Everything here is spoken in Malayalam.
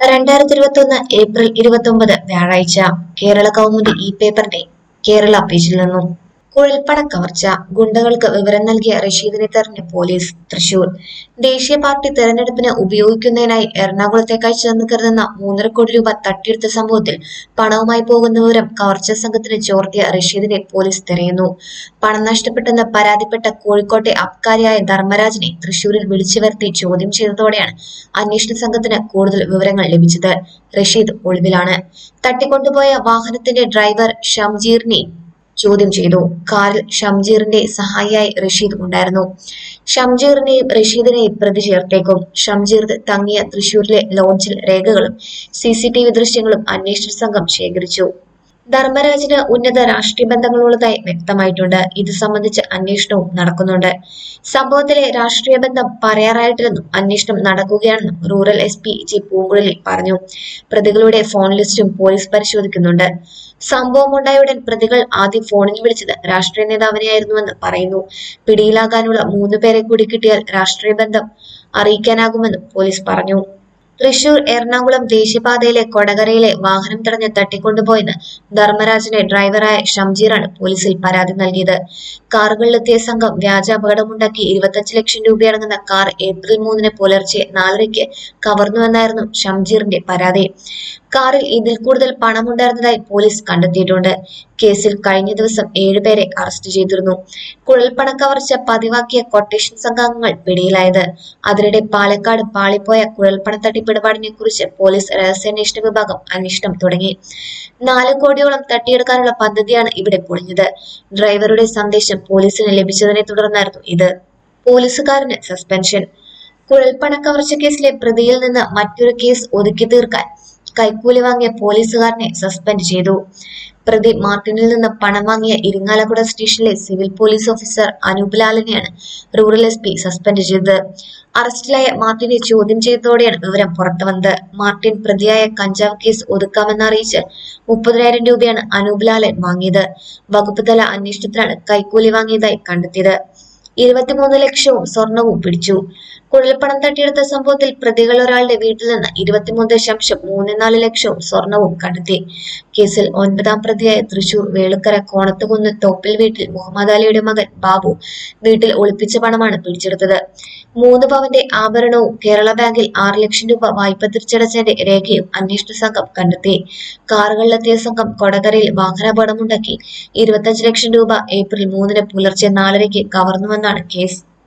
രണ്ടായിരത്തി ഇരുപത്തി ഒന്ന് ഏപ്രിൽ ഇരുപത്തി ഒമ്പത് വ്യാഴാഴ്ച കേരള കൗമുദി ഇ പേപ്പറിന്റെ കേരള പേജിൽ നിന്നും കുഴൽപ്പണ കവർച്ച ഗുണ്ടകൾക്ക് വിവരം നൽകിയ റഷീദിനെ തെരഞ്ഞ പോലീസ് തൃശൂർ ദേശീയ പാർട്ടി തെരഞ്ഞെടുപ്പിന് ഉപയോഗിക്കുന്നതിനായി എറണാകുളത്തേക്കായി ചെന്ന് കരുതുന്ന മൂന്നര കോടി രൂപ തട്ടിയെടുത്ത സംഭവത്തിൽ പണവുമായി പോകുന്ന വിവരം കവർച്ചാ സംഘത്തിന് ചോർത്തിയ റഷീദിനെ പോലീസ് തിരയുന്നു പണം നഷ്ടപ്പെട്ടെന്ന് പരാതിപ്പെട്ട കോഴിക്കോട്ടെ അബ്കാരിയായ ധർമ്മരാജിനെ തൃശൂരിൽ വിളിച്ചു വരുത്തി ചോദ്യം ചെയ്തതോടെയാണ് അന്വേഷണ സംഘത്തിന് കൂടുതൽ വിവരങ്ങൾ ലഭിച്ചത് റഷീദ് ഒളിവിലാണ് തട്ടിക്കൊണ്ടുപോയ വാഹനത്തിന്റെ ഡ്രൈവർ ഷംജീറിനെ ചോദ്യം ചെയ്തു കാറിൽ ഷംജീറിന്റെ സഹായിയായി റഷീദ് ഉണ്ടായിരുന്നു ഷംജീറിനെയും റഷീദിനെയും പ്രതി ചേർത്തേക്കും ഷംജീർ തങ്ങിയ തൃശൂരിലെ ലോഡ്ജിൽ രേഖകളും സി സി ടി വി ദൃശ്യങ്ങളും അന്വേഷണ സംഘം ശേഖരിച്ചു ധർമ്മരാജിന് ഉന്നത രാഷ്ട്രീയ ബന്ധങ്ങളുള്ളതായി വ്യക്തമായിട്ടുണ്ട് ഇത് സംബന്ധിച്ച് അന്വേഷണവും നടക്കുന്നുണ്ട് സംഭവത്തിലെ രാഷ്ട്രീയ ബന്ധം പറയാറായിട്ടില്ലെന്നും അന്വേഷണം നടക്കുകയാണെന്നും rural S P G Poonguzhali പറഞ്ഞു പ്രതികളുടെ ഫോൺ ലിസ്റ്റും പോലീസ് പരിശോധിക്കുന്നുണ്ട് സംഭവമുണ്ടായ ഉടൻ പ്രതികൾ ആദ്യം ഫോണിൽ വിളിച്ചത് രാഷ്ട്രീയ നേതാവിനെയായിരുന്നുവെന്ന് പറയുന്നു പിടിയിലാകാനുള്ള മൂന്ന് പേരെ കൂടി കിട്ടിയാൽ രാഷ്ട്രീയ ബന്ധം അറിയിക്കാനാകുമെന്നും പോലീസ് പറഞ്ഞു തൃശൂർ എറണാകുളം ദേശീയപാതയിലെ കൊടകരയിലെ വാഹനം തടഞ്ഞ് തട്ടിക്കൊണ്ടുപോയെന്ന് ധർമ്മരാജന്റെ ഡ്രൈവറായ ഷംജീറാണ് പോലീസിൽ പരാതി നൽകിയത് കാറുകളിലെത്തിയ സംഘം വ്യാജ അപകടമുണ്ടാക്കി ഇരുപത്തഞ്ച് ലക്ഷം രൂപയടങ്ങുന്ന കാർ ഏപ്രിൽ മൂന്നിന് പുലർച്ചെ നാലരയ്ക്ക് കവർന്നുവെന്നായിരുന്നു ഷംജീറിന്റെ പരാതി കാറിൽ ഇതിൽ കൂടുതൽ പണമുണ്ടായിരുന്നതായി പോലീസ് കണ്ടെത്തിയിട്ടുണ്ട് കേസിൽ കഴിഞ്ഞ ദിവസം ഏഴുപേരെ അറസ്റ്റ് ചെയ്തിരുന്നു കുഴൽപ്പണ കവർച്ച പതിവാക്കിയ കൊട്ടേഷൻ സംഘാംഗങ്ങൾ പിടിയിലായത് അതിനിടെ പാലക്കാട് പാളിപ്പോയ കുഴൽപ്പണ തട്ടിപ്പിടപാടിനെ കുറിച്ച് പോലീസ് രഹസ്യാന്വേഷണ വിഭാഗം അന്വേഷണം തുടങ്ങി നാല് കോടിയോളം തട്ടിയെടുക്കാനുള്ള പദ്ധതിയാണ് ഇവിടെ പൊളിഞ്ഞത് ഡ്രൈവറുടെ സന്ദേശം പോലീസിന് ലഭിച്ചതിനെ തുടർന്നായിരുന്നു ഇത് പോലീസുകാരന് സസ്പെൻഷൻ കുഴൽപ്പണ കവർച്ച കേസിലെ പ്രതിയിൽ നിന്ന് മറ്റൊരു കേസ് ഒതുക്കി തീർക്കാൻ കൈക്കൂലി വാങ്ങിയ പോലീസുകാരനെ സസ്പെൻഡ് ചെയ്തു പ്രതി മാർട്ടിനിൽ നിന്ന് പണം വാങ്ങിയ ഇരിങ്ങാലക്കുട സ്റ്റേഷനിലെ സിവിൽ പോലീസ് ഓഫീസർ അനൂപ് ലാലിനെയാണ് റൂറൽ എസ് പി സസ്പെൻഡ് ചെയ്തത് അറസ്റ്റിലായ മാർട്ടിനെ ചോദ്യം ചെയ്തതോടെയാണ് വിവരം പുറത്തുവന്നത് മാർട്ടിൻ പ്രതിയായ കഞ്ചാവ് കേസ് ഒതുക്കാമെന്ന് അറിയിച്ച് മുപ്പതിനായിരം രൂപയാണ് അനൂപ് ലാലൻ വാങ്ങിയത് വകുപ്പ് തല അന്വേഷണത്തിലാണ് കൈക്കൂലി വാങ്ങിയതായി കണ്ടെത്തിയത് ഇരുപത്തിമൂന്ന് ലക്ഷവും സ്വർണവും പിടിച്ചു കുഴൽപ്പണം തട്ടിയെടുത്ത സംഭവത്തിൽ പ്രതികൾ ഒരാളുടെ വീട്ടിൽ നിന്ന് ഇരുപത്തിമൂന്ന് ദശാംശം മൂന്ന് നാല് ലക്ഷവും സ്വർണവും കണ്ടെത്തി കേസിൽ ഒൻപതാം പ്രതിയായ തൃശൂർ വേളുക്കര കോണത്തുകുന്ന് തോപ്പിൽ വീട്ടിൽ മുഹമ്മദ് അലിയുടെ മകൻ ബാബു വീട്ടിൽ ഒളിപ്പിച്ച പണമാണ് പിടിച്ചെടുത്തത് മൂന്ന് പവന്റെ ആഭരണവും കേരള ബാങ്കിൽ ആറ് ലക്ഷം രൂപ വായ്പ തിരിച്ചടച്ചതിന്റെ രേഖയും അന്വേഷണ സംഘം കണ്ടെത്തി കാറുകളിലെത്തിയ സംഘം കൊടകരയിൽ വാഹനാപകടമുണ്ടാക്കി ഇരുപത്തഞ്ച് ലക്ഷം രൂപ ഏപ്രിൽ മൂന്നിന് പുലർച്ചെ നാലരയ്ക്ക് കവർന്നുവെന്നാണ് കേസ്